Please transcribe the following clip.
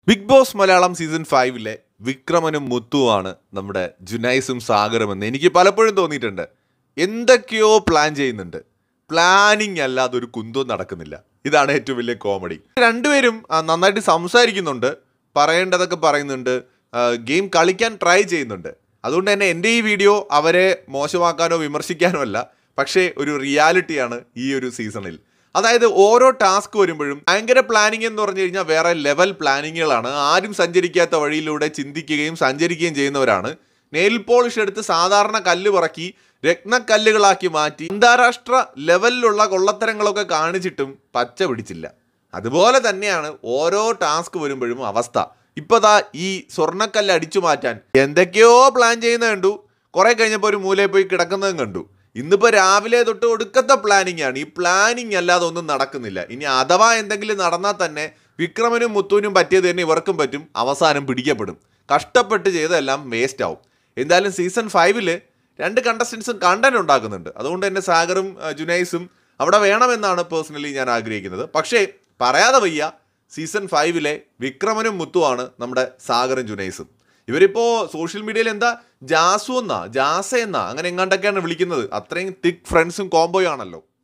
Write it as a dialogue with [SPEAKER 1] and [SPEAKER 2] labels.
[SPEAKER 1] big Boss Malayalam season ഫൈവിലെ വിക്രമനും മുത്തുവാണ് നമ്മുടെ ജുനൈസും സാഗറും എന്ന് എനിക്ക് പലപ്പോഴും തോന്നിയിട്ടുണ്ട് എന്തൊക്കെയോ പ്ലാൻ ചെയ്യുന്നുണ്ട് പ്ലാനിങ് അല്ലാതെ ഒരു കുന്തവും നടക്കുന്നില്ല ഇതാണ് ഏറ്റവും വലിയ കോമഡി രണ്ടുപേരും ആ, നന്നായിട്ട് സംസാരിക്കുന്നുണ്ട് പറയേണ്ടതൊക്കെ പറയുന്നുണ്ട് ഗെയിം കളിക്കാൻ ട്രൈ ചെയ്യുന്നുണ്ട് അതുകൊണ്ട് തന്നെ എൻ്റെ ഈ വീഡിയോ അവരെ മോശമാക്കാനോ വിമർശിക്കാനോ അല്ല പക്ഷേ ഒരു റിയാലിറ്റിയാണ് ഈ ഒരു സീസണിൽ അതായത് ഓരോ ടാസ്ക് വരുമ്പോഴും ഭയങ്കര പ്ലാനിങ് എന്ന് പറഞ്ഞു കഴിഞ്ഞാൽ വേറെ ലെവൽ പ്ലാനിങ്ങുകളാണ് ആരും സഞ്ചരിക്കാത്ത വഴിയിലൂടെ ചിന്തിക്കുകയും സഞ്ചരിക്കുകയും ചെയ്യുന്നവരാണ് നെയിൽ പോളിഷ് എടുത്ത് സാധാരണ കല്ല് പറക്കി രത്നക്കല്ലുകളാക്കി മാറ്റി അന്താരാഷ്ട്ര ലെവലിലുള്ള കൊള്ളത്തരങ്ങളൊക്കെ കാണിച്ചിട്ടും പച്ച പിടിച്ചില്ല അതുപോലെ തന്നെയാണ് ഓരോ ടാസ്ക് വരുമ്പോഴും അവസ്ഥ ഇപ്പൊ ദാ ഈ സ്വർണ്ണക്കല്ല് അടിച്ചു മാറ്റാൻ എന്തൊക്കെയോ പ്ലാൻ ചെയ്യുന്നത് കണ്ടു കുറെ കഴിഞ്ഞപ്പോൾ ഒരു മൂലയിൽ പോയി കിടക്കുന്നതും കണ്ടു ഇന്നിപ്പോ രാവിലെ തൊട്ട് ഒടുക്കത്തെ പ്ലാനിങ് ആണ് ഈ പ്ലാനിങ് അല്ലാതെ ഒന്നും നടക്കുന്നില്ല ഇനി അഥവാ എന്തെങ്കിലും നടന്നാൽ തന്നെ വിക്രമനും മുത്തുവിനും പറ്റിയത് തന്നെ ഇവർക്കും പറ്റും അവസാനം പിടിക്കപ്പെടും കഷ്ടപ്പെട്ട് ചെയ്തതെല്ലാം വേസ്റ്റ് ആവും എന്തായാലും സീസൺ ഫൈവില് രണ്ട് കണ്ടസ്റ്റൻസും കണ്ടന്റ് ഉണ്ടാക്കുന്നുണ്ട് അതുകൊണ്ട് തന്നെ സാഗറും ആ, ജുനൈസും അവിടെ വേണമെന്നാണ് പേഴ്സണലി ഞാൻ ആഗ്രഹിക്കുന്നത് പക്ഷേ പറയാതെ വയ്യ സീസൺ ഫൈവിലെ വിക്രമനും മുത്തുവാണ് നമ്മുടെ സാഗറും ജുനൈസും ഇവരിപ്പോ സോഷ്യൽ മീഡിയയിൽ എന്താ ജാസു എന്നാ ജാസ എന്നാ അങ്ങനെ എങ്ങാണ്ടൊക്കെയാണ് വിളിക്കുന്നത് അത്രയും തിക് ഫ്രണ്ട്സും കോംബോയും ആണല്ലോ